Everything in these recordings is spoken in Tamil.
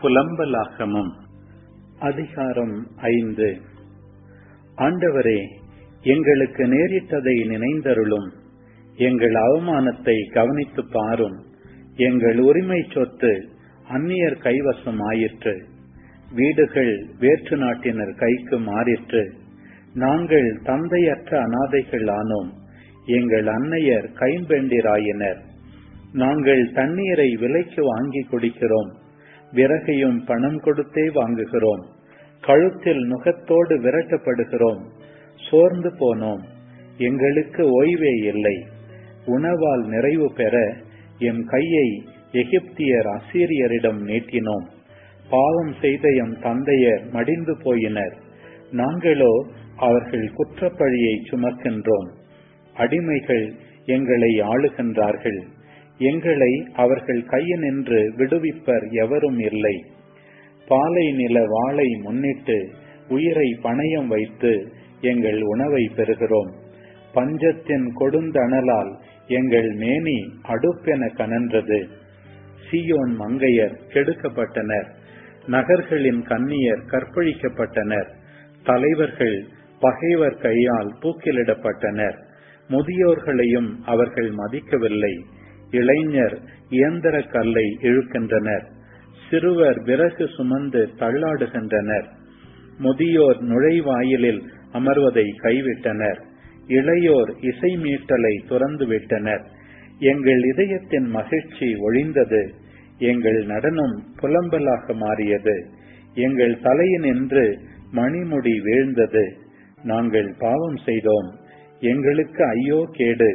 புலம்பலாகமம் அதிகாரம் ஐந்து ஆண்டவரே எங்களுக்கு நேரிட்டதை நினைந்தருளும் எங்கள் அவமானத்தை கவனித்துப் பாரும் எங்கள் உரிமை சொத்து அந்நியர் கைவசம் ஆயிற்று வீடுகள் வேற்று நாட்டினர் கைக்கு மாறிற்று நாங்கள் தந்தையற்ற அனாதைகள் ஆனோம் எங்கள் அன்னையர் கைம்பெண்டிராயினர் நாங்கள் தண்ணீரை விலைக்கு வாங்கி குடிக்கிறோம் விறகையும் பணம் கொடுத்தே வாங்குகிறோம் கழுத்தில் நுகத்தோடு விரட்டப்படுகிறோம் சோர்ந்து போனோம் எங்களுக்கு ஓய்வே இல்லை உணவால் நிறைவு பெற எம் கையை எகிப்தியர் அசீரியரிடம் நீட்டினோம் பாவம் செய்த எம் தந்தையர் மடிந்து போயினர் நாங்களோ அவர்கள் குற்றப்பழியை சுமக்கின்றோம் அடிமைகள் எங்களை ஆளுகின்றார்கள் எங்களை அவர்கள் கையினின்று விடுவிப்பர் எவரும் இல்லை பாலை நில வாளை முன்னிட்டு உயிரை பணயம் வைத்து எங்கள் உணவை பெறுகிறோம் பஞ்சத்தின் கொடுந்தணலால் எங்கள் மேனி அடுப்பென கனன்றது சியோன் மங்கையர் கெடுக்கப்பட்டனர் நகர்களின் கன்னியர் கற்பழிக்கப்பட்டனர் தலைவர்கள் பகைவர் கையால் தூக்கிலிடப்பட்டனர் முதியோர்களையும் அவர்கள் மதிக்கவில்லை இளைஞர் இயந்திர கல்லை இழுக்கின்றனர் சிறுவர் விறகு சுமந்து தள்ளாடுகின்றனர் முதியோர் நுழைவாயிலில் அமர்வதை கைவிட்டனர் இளையோர் இசை மீட்டலை துறந்து விட்டனர் எங்கள் இதயத்தின் மகிழ்ச்சி ஒழிந்தது எங்கள் நடனம் புலம்பலாக மாறியது எங்கள் தலையினின்று மணிமுடி வீழ்ந்தது நாங்கள் பாவம் செய்தோம் எங்களுக்கு ஐயோ கேடு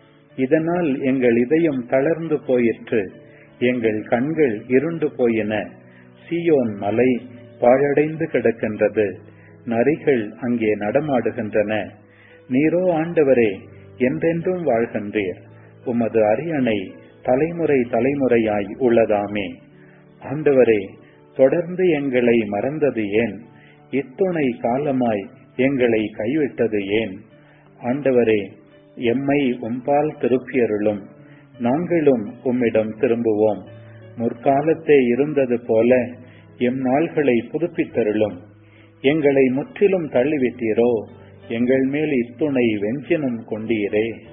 இதனால் எங்கள் இதயம் தளர்ந்து போயிற்று எங்கள் கண்கள் இருண்டு போயின சியோன் மலை பாழடைந்து கிடக்கின்றது நரிகள் அங்கே நடமாடுகின்றன நீரோ ஆண்டவரே என்றென்றும் வாழ்கின்றீர் உமது அரியணை தலைமுறை தலைமுறையாய் உள்ளதாமே ஆண்டவரே தொடர்ந்து எங்களை மறந்தது ஏன் இத்துணை காலமாய் எங்களை கைவிட்டது ஏன் ஆண்டவரே எம்மை உம்பால் திருப்பியருளும் நாங்களும் உம்மிடம் திரும்புவோம் முற்காலத்தே இருந்தது போல எம் நாள்களை புதுப்பித்தருளும் எங்களை முற்றிலும் தள்ளிவிட்டீரோ எங்கள் மேல் இத்துணை வெஞ்சினம் கொண்டீரே